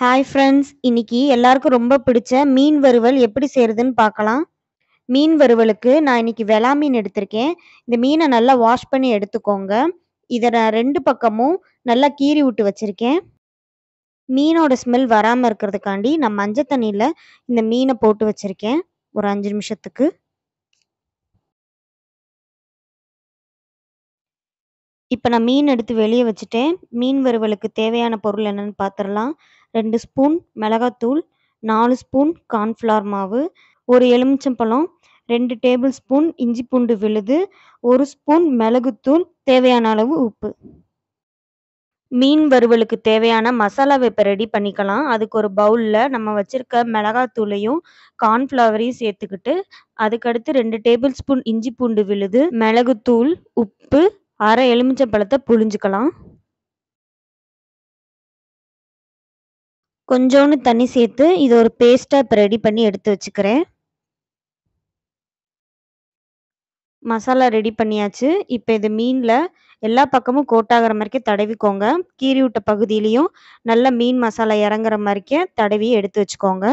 hi friends இன்னைக்கு எல்லாருக்கும் ரொம்ப பிடிச்ச மீன் வறுவல் எப்படி செய்யறதுன்னு பார்க்கலாம் மீன் வறுவலுக்கு நான் இன்னைக்கு வெலா மீன் எடுத்திருக்கேன் இந்த மீனை நல்லா வாஷ் பண்ணி எடுத்துக்கோங்க இதை நான் ரெண்டு பக்கமும் நல்லா கீறி விட்டு வச்சிருக்கேன் மீனோட ஸ்மெல் வராமல் இருக்கிறதுக்காண்டி நான் மஞ்சள் தண்ணியில் இந்த மீனை போட்டு வச்சிருக்கேன் ஒரு அஞ்சு நிமிஷத்துக்கு இப்போ நான் மீன் எடுத்து வெளியே வச்சுட்டேன் மீன் வறுவலுக்கு தேவையான பொருள் என்னன்னு பார்த்துடலாம் ரெண்டு ஸ்பூன் மிளகாத்தூள் நாலு ஸ்பூன் கார்ன்ஃப்ளவர் மாவு ஒரு எலுமிச்சம்பழம் ரெண்டு டேபிள் ஸ்பூன் இஞ்சி பூண்டு விழுது ஒரு ஸ்பூன் மிளகுத்தூள் தேவையான அளவு உப்பு மீன் வறுவலுக்கு தேவையான மசாலாவை இப்போ ரெடி பண்ணிக்கலாம் அதுக்கு ஒரு பவுலில் நம்ம வச்சுருக்க மிளகாத்தூளையும் கார்ன்ஃப்ளவரையும் சேர்த்துக்கிட்டு அதுக்கடுத்து ரெண்டு டேபிள் ஸ்பூன் இஞ்சி பூண்டு விழுது மிளகுத்தூள் உப்பு அரை எலுமிச்சம்பழத்தை புழிஞ்சுக்கலாம் கொஞ்சோண்டு தண்ணி சேர்த்து இது ஒரு பேஸ்ட்டாக இப்போ ரெடி பண்ணி எடுத்து வச்சுக்கிறேன் மசாலா ரெடி பண்ணியாச்சு இப்போ இது மீனில் எல்லா பக்கமும் கோட்டாகிற மாதிரிக்கே தடவிக்கோங்க கீறி விட்ட பகுதியிலையும் நல்ல மீன் மசாலா இறங்குற மாதிரிக்கே தடவி எடுத்து வச்சுக்கோங்க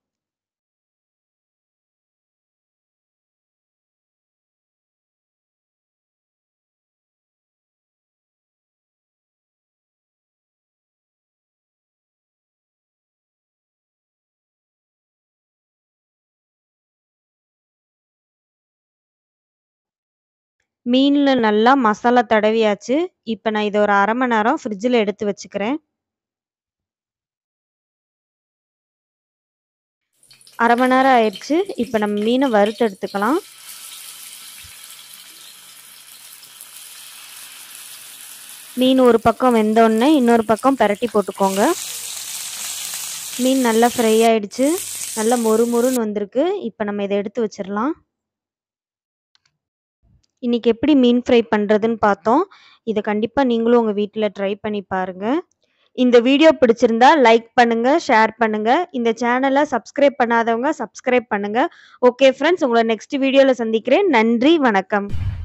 மீனில் நல்லா மசாலா தடவியாச்சு இப்போ நான் இதை ஒரு அரை மணி நேரம் ஃப்ரிட்ஜில் எடுத்து வச்சுக்கிறேன் அரை மணி நேரம் ஆயிடுச்சு இப்போ நம்ம மீனை வறுத்து எடுத்துக்கலாம் மீன் ஒரு பக்கம் வெந்தோடனே இன்னொரு பக்கம் பரட்டி போட்டுக்கோங்க மீன் நல்லா ஃப்ரை ஆயிடுச்சு நல்லா மொறு மொறுன்னு வந்திருக்கு இப்போ நம்ம இதை எடுத்து வச்சிடலாம் இன்னைக்கு எப்படி மீன் ஃப்ரை பண்ணுறதுன்னு பார்த்தோம் இதை கண்டிப்பாக நீங்களும் உங்கள் வீட்டில் ட்ரை பண்ணி பாருங்கள் இந்த வீடியோ பிடிச்சிருந்தா லைக் பண்ணுங்க ஷேர் பண்ணுங்க இந்த சேனலை சப்ஸ்கிரைப் பண்ணாதவங்க சப்ஸ்கிரைப் பண்ணுங்க ஓகே ஃப்ரெண்ட்ஸ் உங்களை நெக்ஸ்ட் வீடியோவில் சந்திக்கிறேன் நன்றி வணக்கம்